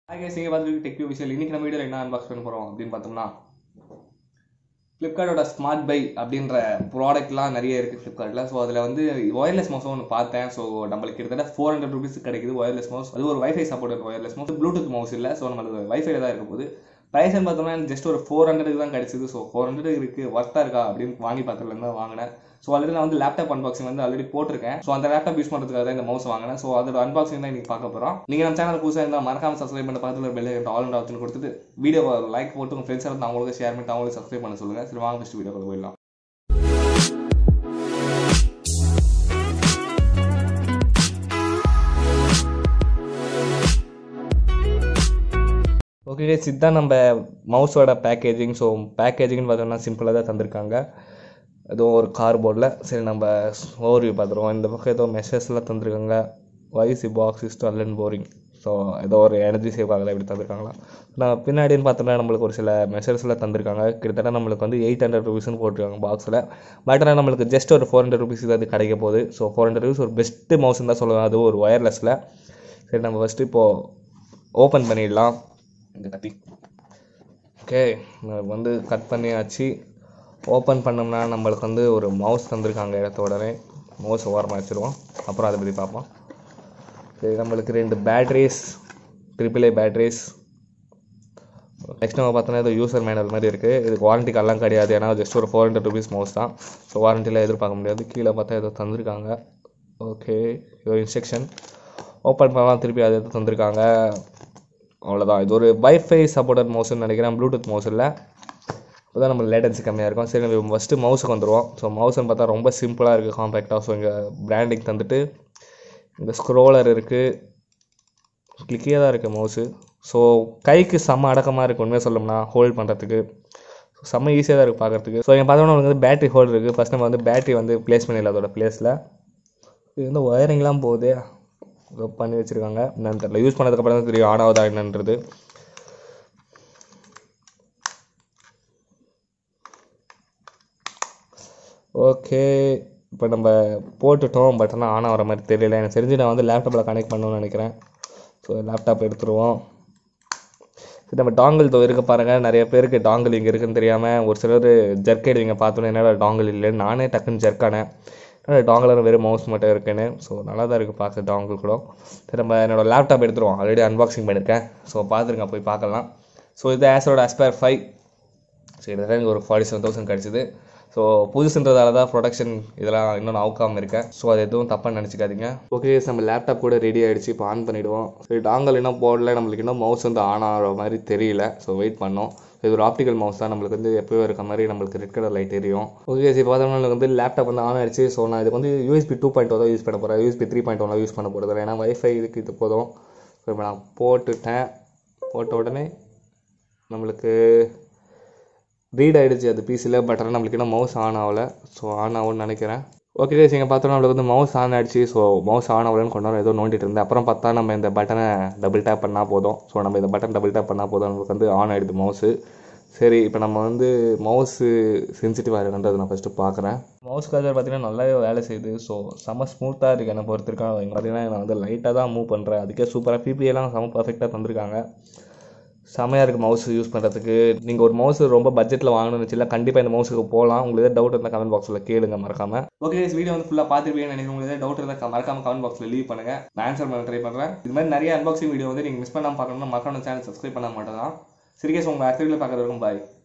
hi guys நீங்கள் பார்த்துட்டு tech விஷயம் இன்னைக்கு நம்ம வீடியோவில் என்ன அன்பாக்ஸ் பண்ண போகிறோம் அப்படின்னு பார்த்தோம்னா ஃப்ளிப்கார்ட்டோட ஸ்மார்ட் பை அப்படின்ற ப்ராடக்ட்லாம் நிறைய இருக்குது ஃப்ளிப்கார்ட்டில் ஸோ அதில் வந்து ஒயர்லெஸ் மவுஸ் ஒன்று பார்த்தேன் ஸோ நம்மளுக்கு கிட்டத்தட்ட ஃபோர் ஹண்ட்ரட் ருபீஸ் கிடைக்குது ஒயர்லெஸ் மவுஸ் அது ஒரு WiFi support wireless mouse Bluetooth mouse இல்லை ஸோ நம்மளுக்கு வைஃபைல தான் இருக்க போகுது ப்ரைஸ்னு பார்த்தோம்னா ஜஸ்ட் ஒரு ஃபோர் ஹண்ட்ரடுக்கு தான் கிடைச்சிது ஸோ ஃபோர் ஹண்ட்ரட் இருக்குது ஒர்த்தாக இருக்கா அப்படின்னு வாங்கி பார்த்துலேருந்து தான் வாங்கினேன் ஸோ ஆல்ரெடி நான் வந்து லேப்டாப் அன்பாக்சிங் வந்து ஆல்ரெடி போட்டிருக்கேன் ஸோ அந்த லேப்டாப் யூஸ் பண்ணுறதுக்காக தான் இந்த மவுஸ் வாங்கினேன் ஸோ அதோட அன்பாக்சிங் தான் இன்னைக்கு பார்க்க போகிறோம் நீங்கள் நம்ம சேனல் புதுசாக இருந்தால் மறக்காம சப்ஸ்கிரைப் பண்ண பக்கத்தில் பெல் ஆல் அண்ட் ஆப்ஷன் கொடுத்துட்டு வீடியோ லைக் போட்டு உங்கள் ஃப்ரெண்ட்ஸ் இருந்தால் அவங்களுக்கு ஷேர் பண்ணிட்டு அவங்களுக்கு சப்ஸ்கிரைப் பண்ண சொல்லுங்கள் சரி வாங்க ஃபஸ்ட் வீடியோ போயிடலாம் ஓகே இதுதான் நம்ம மவுஸோட பேக்கேஜிங் ஸோ பேக்கேஜிங்னு பார்த்தோம்னா சிம்பிளாக தான் தந்திருக்காங்க ஏதோ ஒரு கார்போர்டில் சரி நம்ம ஓவர்வியூ பார்த்துருவோம் இந்த பக்கம் ஏதோ மெசேஜ்லாம் தந்திருக்காங்க வைசி பாக்ஸ் இஸ் அல்லன் போரிங் ஸோ ஏதோ ஒரு எனர்ஜி சேவ் ஆகலை இப்படி தந்திருக்காங்களா நான் பின்னாடின்னு பார்த்தோம்னா நம்மளுக்கு ஒரு சில மெசேஜ்லாம் தந்திருக்காங்க கிட்டத்தட்ட நம்மளுக்கு வந்து எயிட் ஹண்ட்ரட் ருபீஸ்னு போட்டிருக்காங்க பாக்ஸில் பட் ஆனால் நம்மளுக்கு ஜஸ்ட் ஒரு ஃபோர் ஹண்ட்ரட் ருபீஸ் அது கிடைக்க போகுது ஸோ ஃபோர் ஹண்ட்ரட் ருபீஸ் ஒரு பெஸ்ட்டு மவுஸ்ன்னு தான் சொல்லுவேன் அது ஒரு ஒயர்லெஸில் சரி நம்ம ஃபஸ்ட்டு இப்போது ஓப்பன் பண்ணிடலாம் இந்த கத்தி ஓகே வந்து கட் பண்ணியாச்சு ஓப்பன் பண்ணோம்னா நம்மளுக்கு வந்து ஒரு மவுஸ் தந்திருக்காங்க எடுத்த உடனே மவுஸ் ஓரமாக வச்சுருவோம் அப்புறம் அதை பற்றி பார்ப்போம் சரி நம்மளுக்கு ரெண்டு batteries triple A batteries next நம்ம பார்த்தோன்னா இது யூசர் மேனுவல் மாதிரி இருக்குது இதுக்கு வாரண்டி கார்டெலாம் கிடையாது ஏன்னா ஜஸ்ட் ஒரு ஃபோர் ஹண்ட்ரட் ருபீஸ் மவுஸ் தான் ஸோ வாரண்டியில் எதிர்பார்க்க முடியாது கீழே பார்த்தா ஏதோ தந்திருக்காங்க ஓகே இதோ இன்ஸ்ட்ரக்ஷன் ஓப்பன் பண்ணலாம் திருப்பி அதை எதுவும் தந்திருக்காங்க அவ்வளோதான் இது ஒரு வைஃபை சப்போர்ட்டட் மவுஸ்னு நினைக்கிறேன் ப்ளூடூத் மவுஸ் இல்லை இப்போ தான் நம்ம லேட்டன்சி கம்மியாக இருக்கும் சரி நம்ம ஃபஸ்ட்டு மவுஸுக்கு வந்துடுவோம் ஸோ மவுஸ்னு பார்த்தா ரொம்ப சிம்பிளாக இருக்குது காம்பேக்டாக ஸோ இங்கே பிராண்டிங் தந்துட்டு இந்த ஸ்க்ரோலர் இருக்குது கிளிக்கியாக தான் இருக்குது மவுஸு ஸோ கைக்கு செம்ம அடக்கமாக இருக்குது உண்மையாக சொல்லணும்னா ஹோல்ட் பண்ணுறதுக்கு செம்ம ஈஸியாக தான் இருக்குது பார்க்குறதுக்கு ஸோ இங்கே பார்த்தோம்னா உங்களுக்கு வந்து பேட்டரி ஹோல்ட் இருக்குது ஃபஸ்ட் நம்ம வந்து பேட்டரி வந்து ப்ளேஸ் பண்ணிடல அதோட ப்ளேஸில் இது வந்து ஒயரிங்லாம் போகுது ஏதோ பண்ணி வச்சுருக்காங்க என்னன்னு தெரியல யூஸ் பண்ணதுக்கப்புறம் தான் தெரியும் ஆன் ஆகுதா என்னன்றது ஓகே இப்போ நம்ம போட்டுட்டோம் பட் ஆனால் ஆன் ஆகிற மாதிரி தெரியல எனக்கு தெரிஞ்சு நான் வந்து லேப்டாப்பில் கனெக்ட் பண்ணணும்னு நினைக்கிறேன் ஸோ லேப்டாப் எடுத்துருவோம் சரி நம்ம டாங்கிள் தோ இருக்க பாருங்கள் நிறைய பேருக்கு டாங்கிள் இங்கே இருக்குன்னு தெரியாமல் ஒரு சிலர் ஜர்க் அடிவீங்க பார்த்தோன்னே என்னடா டாங்கிள் இல்லைன்னு நானே டக்குன்னு ஜர்க்கானேன் என்னோட டாங்கில் வெறும் மவுஸ் மட்டும் இருக்குன்னு ஸோ நல்லா தான் இருக்குது பார்க்க டாங்கிள் கூட சரி நம்ம என்னோட லேப்டாப் எடுத்துருவோம் ஆல்ரெடி அன்பாக்சிங் பண்ணியிருக்கேன் ஸோ பார்த்துருங்க போய் பார்க்கலாம் ஸோ இது ஆஸோட ஆஸ்பயர் ஃபைவ் சரி கிட்டத்தட்ட இங்கே ஒரு ஃபார்ட்டி செவன் தௌசண்ட் கிடச்சிது ஸோ புதுசுன்றதால தான் ப்ரொடக்ஷன் இதெல்லாம் இன்னும் நான் அவுக்காமல் இருக்கேன் ஸோ அது எதுவும் தப்பாக நினச்சிக்காதீங்க ஓகே நம்ம லேப்டாப் கூட ரெடி ஆகிடுச்சு இப்போ ஆன் பண்ணிவிடுவோம் சரி டாங்கல் இன்னும் போடல நம்மளுக்கு இன்னும் மவுஸ் வந்து ஆன் ஆகிற மாதிரி தெரியல ஸோ வெயிட் பண்ணோம் இது ஒரு ஆப்டிக்கல் மவுஸ் தான் நம்மளுக்கு வந்து எப்போயோ இருக்க மாதிரி நம்மளுக்கு ரெட் கலர் லைட் எரியும் ஓகே சரி பார்த்தோம்னா நம்மளுக்கு வந்து லேப்டாப் வந்து ஆன் ஆயிடுச்சு ஸோ நான் இதுக்கு வந்து யூஎஸ்பி டூ பாயிண்ட் தான் யூஸ் பண்ண போகிறேன் யூஎஸ்பி த்ரீ பாயிண்ட் ஒன்லாம் யூஸ் பண்ண போகிறது ஏன்னா வைஃபை இதுக்கு இது போதும் ஸோ இப்போ நான் போட்டுட்டேன் போட்ட உடனே நம்மளுக்கு ரீட் ஆகிடுச்சு அது பிசியில் பட் ஆனால் நம்மளுக்கு இன்னும் மவுஸ் ஆன் ஆகலை ஸோ ஆன் ஆகும்னு நினைக்கிறேன் ஓகே டேஸ் இங்கே பார்த்தோம்னா நம்மளுக்கு வந்து மவுஸ் ஆன் ஆகிடுச்சு ஸோ மவுஸ் ஆன் ஆகலன்னு கொண்டு வரோம் ஏதோ நோண்டிட்டு இருந்தேன் அப்புறம் பார்த்தா நம்ம இந்த பட்டனை டபுள் டேப் பண்ணால் போதும் ஸோ நம்ம இந்த பட்டன் டபுள் டேப் பண்ணால் போதும் நம்மளுக்கு வந்து ஆன் ஆகிடுது மவுஸு சரி இப்போ நம்ம வந்து மவுஸு சென்சிட்டிவாக இருக்குன்றது நான் ஃபஸ்ட்டு பார்க்குறேன் மவுஸ் கலர் பார்த்தீங்கன்னா நல்லாவே வேலை செய்யுது ஸோ செம்ம ஸ்மூத்தாக இருக்குது என்னை பொறுத்திருக்கேன் இங்கே பார்த்தீங்கன்னா நான் வந்து லைட்டாக தான் மூவ் பண்ணுறேன் அதுக்கே சூப்பராக பிபிஎல்லாம் செம்ம பர்ஃபெக்டாக தந்திருக்காங்க செமையாக இருக்குது மவுஸ் யூஸ் பண்ணுறதுக்கு நீங்கள் ஒரு மவுஸ் ரொம்ப பட்ஜெட்டில் வாங்கணும்னு வச்சுல கண்டிப்பாக இந்த மவுஸுக்கு போகலாம் உங்களுக்கு ஏதாவது டவுட் இருந்தால் கமெண்ட் பாக்ஸில் கேளுங்க மறக்காம ஓகே வீடியோ வந்து ஃபுல்லாக பார்த்துருப்பீங்கன்னு நினைக்கிறேன் உங்களுக்கு ஏதாவது டவுட் இருந்தால் மறக்காம கமெண்ட் பாக்ஸில் லீவ் பண்ணுங்க நான் ஆன்சர் பண்ண ட்ரை பண்ணுறேன் இது மாதிரி நிறைய அன்பாக்சிங் வீடியோ வந்து நீங்கள் மிஸ் பண்ணாமல் பார்க்கணும்னா மறக்காம சேனல் சப்ஸ்கிரைப் பண்ண மாட்டேன் தான் சரிகேஸ் உங்கள் அடுத்த வீடியோ பார்க்குறதுக்கும் பாய்